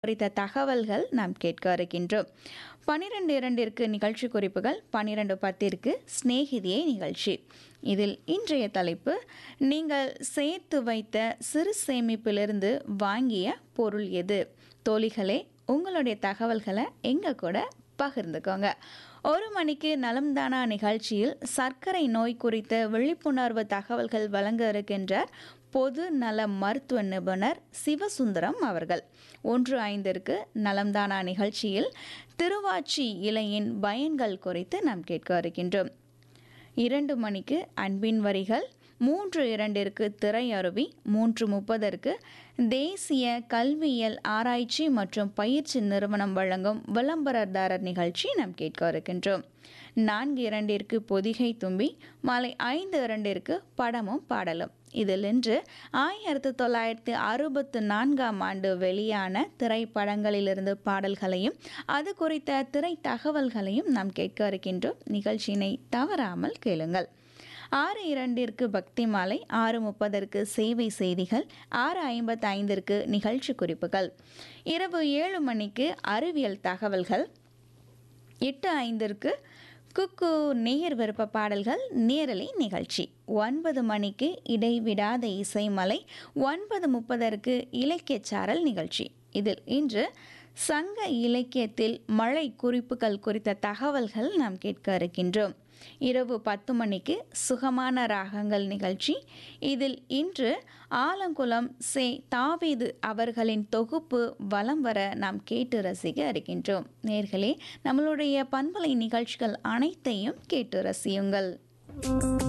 குறித்த தகவல்கள் நாம் கேட்க இருக்கின்றோம் பன்னிரெண்டு இரண்டிற்கு நிகழ்ச்சி குறிப்புகள் பன்னிரெண்டு பத்திற்கு சிநேகிதியை நிகழ்ச்சி இதில் இன்றைய தலைப்பு நீங்கள் சேர்த்து வைத்த சிறு சேமிப்பிலிருந்து வாங்கிய பொருள் எது தோழிகளே உங்களுடைய தகவல்களை எங்க கூட பகிர்ந்துக்கோங்க ஒரு மணிக்கு நலம்தானா நிகழ்ச்சியில் சர்க்கரை நோய் குறித்த விழிப்புணர்வு தகவல்கள் வழங்க இருக்கின்றார் பொது நல மருத்துவ நிபுணர் சிவசுந்தரம் அவர்கள் ஒன்று ஐந்திற்கு நலம்தானா நிகழ்ச்சியில் திருவாச்சி இலையின் பயன்கள் குறித்து நாம் கேட்க இருக்கின்றோம் இரண்டு மணிக்கு அன்பின் வரிகள் மூன்று இரண்டிற்கு திரையருவி மூன்று முப்பதற்கு தேசிய கல்வியியல் ஆராய்ச்சி மற்றும் பயிற்சி நிறுவனம் வழங்கும் விளம்பரதாரர் நிகழ்ச்சி நாம் கேட்க இருக்கின்றோம் நான்கு இரண்டிற்கு பொதிகை தும்பி மாலை ஐந்து இரண்டிற்கு படமும் பாடலும் இதில் இன்று ஆயிரத்தி தொள்ளாயிரத்தி அறுபத்து நான்காம் ஆண்டு வெளியான திரைப்படங்களிலிருந்து பாடல்களையும் அது குறித்த திரை தகவல்களையும் நாம் கேட்க இருக்கின்றோம் நிகழ்ச்சியினை தவறாமல் கேளுங்கள் ஆறு இரண்டிற்கு பக்தி மாலை ஆறு முப்பதற்கு சேவை செய்திகள் ஆறு ஐம்பத்தி ஐந்திற்கு நிகழ்ச்சி குறிப்புகள் இரவு ஏழு மணிக்கு அறிவியல் தகவல்கள் எட்டு ஐந்திற்கு குக்கு நேயர் விருப்ப பாடல்கள் நேரலை நிகழ்ச்சி ஒன்பது மணிக்கு இடைவிடாத இசைமலை ஒன்பது முப்பதற்கு இலக்கியச்சாரல் நிகழ்ச்சி இதில் இன்று சங்க இலக்கியத்தில் மழை குறிப்புகள் குறித்த தகவல்கள் நாம் கேட்க இருக்கின்றோம் இரவு பத்து மணிக்கு சுகமான ராகங்கள் நிகழ்ச்சி இதில் இன்று ஆலங்குளம் சே தாவீது அவர்களின் தொகுப்பு வலம் வர நாம் கேட்டு ரசிக்க இருக்கின்றோம் நேர்களே நம்மளுடைய பண்பலை நிகழ்ச்சிகள் அனைத்தையும் கேட்டு ரசியுங்கள்